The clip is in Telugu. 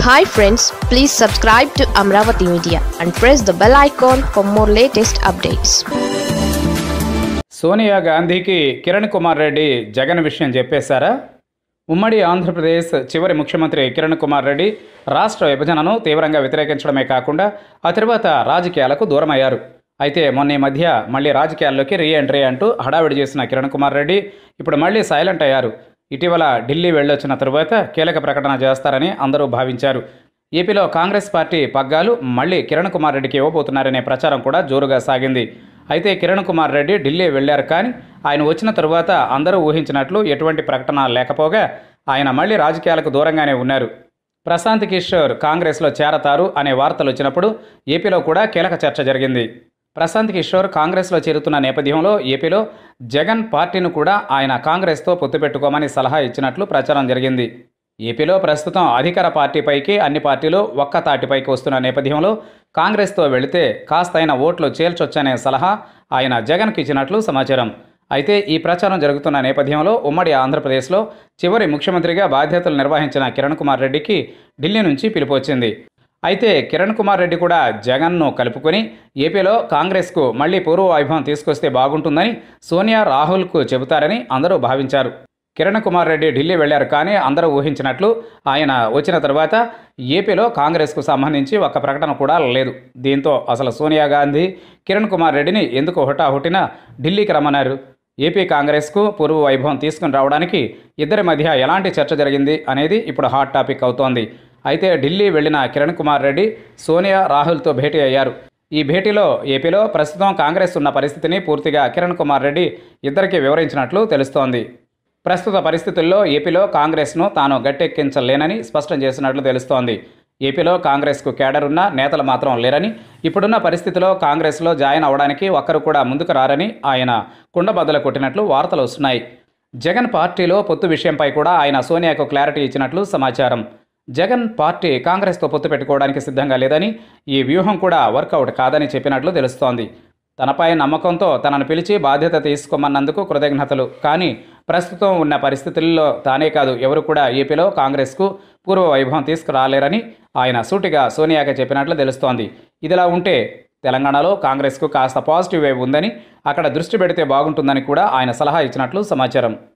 hi friends please subscribe to Amaravati media and press the bell icon for more latest updates Sonia గాంధీకి కిరణ్ కుమార్ రెడ్డి జగన్ విషయం చెప్పేశారా ఉమ్మడి ఆంధ్రప్రదేశ్ చివరి ముఖ్యమంత్రి కిరణ్ కుమార్ రెడ్డి రాష్ట్ర విభజనను తీవ్రంగా వ్యతిరేకించడమే కాకుండా ఆ తర్వాత రాజకీయాలకు దూరమయ్యారు అయితే మొన్న ఈ మధ్య మళ్ళీ రాజకీయాల్లోకి రీ ఎంట్రీ అంటూ హడావిడి చేసిన కిరణ్ కుమార్ రెడ్డి ఇప్పుడు మళ్ళీ సైలెంట్ అయ్యారు ఇటీవల ఢిల్లీ వెళ్ళొచ్చిన తరువాత కీలక ప్రకటన చేస్తారని అందరూ భావించారు ఏపీలో కాంగ్రెస్ పార్టీ పగ్గాలు మళ్ళీ కిరణ్ కుమార్ రెడ్డికి ఇవ్వబోతున్నారనే ప్రచారం కూడా జోరుగా సాగింది అయితే కిరణ్ కుమార్ రెడ్డి ఢిల్లీ వెళ్లారు కానీ ఆయన వచ్చిన తరువాత అందరూ ఊహించినట్లు ఎటువంటి ప్రకటన లేకపోగా ఆయన మళ్ళీ రాజకీయాలకు దూరంగానే ఉన్నారు ప్రశాంత్ కిషోర్ కాంగ్రెస్లో చేరతారు అనే వార్తలు వచ్చినప్పుడు ఏపీలో కూడా కీలక చర్చ జరిగింది ప్రశాంత్ కిషోర్ కాంగ్రెస్లో చేరుతున్న నేపథ్యంలో ఏపీలో జగన్ పార్టీని కూడా ఆయన కాంగ్రెస్తో పొత్తు పెట్టుకోమని సలహా ఇచ్చినట్లు ప్రచారం జరిగింది ఏపీలో ప్రస్తుతం అధికార పార్టీపైకి అన్ని పార్టీలు ఒక్క తాటిపైకి వస్తున్న నేపథ్యంలో కాంగ్రెస్తో వెళితే కాస్తైన ఓట్లు చేల్చొచ్చనే సలహా ఆయన జగన్కి ఇచ్చినట్లు సమాచారం అయితే ఈ ప్రచారం జరుగుతున్న నేపథ్యంలో ఉమ్మడి ఆంధ్రప్రదేశ్లో చివరి ముఖ్యమంత్రిగా బాధ్యతలు నిర్వహించిన కిరణ్ కుమార్ రెడ్డికి ఢిల్లీ నుంచి పిలుపు వచ్చింది అయితే కిరణ్ కుమార్ రెడ్డి కూడా జగన్ను కలుపుకొని ఏపీలో కాంగ్రెస్కు మళ్లీ పూర్వ వైభవం తీసుకొస్తే బాగుంటుందని సోనియా రాహుల్కు చెబుతారని అందరూ భావించారు కిరణ్ కుమార్ రెడ్డి ఢిల్లీ వెళ్లారు కానీ అందరూ ఊహించినట్లు ఆయన వచ్చిన తర్వాత ఏపీలో కాంగ్రెస్కు సంబంధించి ఒక ప్రకటన కూడా లేదు దీంతో అసలు సోనియా గాంధీ కిరణ్ కుమార్ రెడ్డిని ఎందుకు హుటాహుటిన ఢిల్లీకి రమ్మన్నారు ఏపీ కాంగ్రెస్కు పూర్వ వైభవం తీసుకుని రావడానికి ఇద్దరి మధ్య ఎలాంటి చర్చ జరిగింది అనేది ఇప్పుడు హాట్ టాపిక్ అవుతోంది అయితే ఢిల్లీ వెళ్లిన కిరణ్ కుమార్ రెడ్డి సోనియా రాహుల్తో భేటీ అయ్యారు ఈ భేటీలో ఏపీలో ప్రస్తుతం కాంగ్రెస్ ఉన్న పరిస్థితిని పూర్తిగా కిరణ్ కుమార్ రెడ్డి ఇద్దరికి వివరించినట్లు తెలుస్తోంది ప్రస్తుత పరిస్థితుల్లో ఏపీలో కాంగ్రెస్ను తాను గట్టెక్కించలేనని స్పష్టం చేసినట్లు తెలుస్తోంది ఏపీలో కాంగ్రెస్కు కేడర్ ఉన్న నేతలు మాత్రం లేరని ఇప్పుడున్న పరిస్థితిలో కాంగ్రెస్లో జాయిన్ అవడానికి ఒక్కరు కూడా ముందుకు రారని ఆయన కుండబద్దలు కొట్టినట్లు వార్తలు వస్తున్నాయి జగన్ పార్టీలో పొత్తు విషయంపై కూడా ఆయన సోనియాకు క్లారిటీ ఇచ్చినట్లు సమాచారం జగన్ పార్టీ కాంగ్రెస్తో పొత్తు పెట్టుకోవడానికి సిద్ధంగా లేదని ఈ వ్యూహం కూడా వర్కౌట్ కాదని చెప్పినట్లు తెలుస్తోంది తనపై నమ్మకంతో తనను పిలిచి బాధ్యత తీసుకోమన్నందుకు కృతజ్ఞతలు కానీ ప్రస్తుతం ఉన్న పరిస్థితుల్లో తానే కాదు ఎవరు కూడా ఏపీలో కాంగ్రెస్కు పూర్వ వైభవం తీసుకురాలేరని ఆయన సూటిగా సోనియాకి చెప్పినట్లు తెలుస్తోంది ఇదిలా ఉంటే తెలంగాణలో కాంగ్రెస్కు కాస్త పాజిటివ్ వేవ్ ఉందని అక్కడ దృష్టి పెడితే బాగుంటుందని కూడా ఆయన సలహా ఇచ్చినట్లు సమాచారం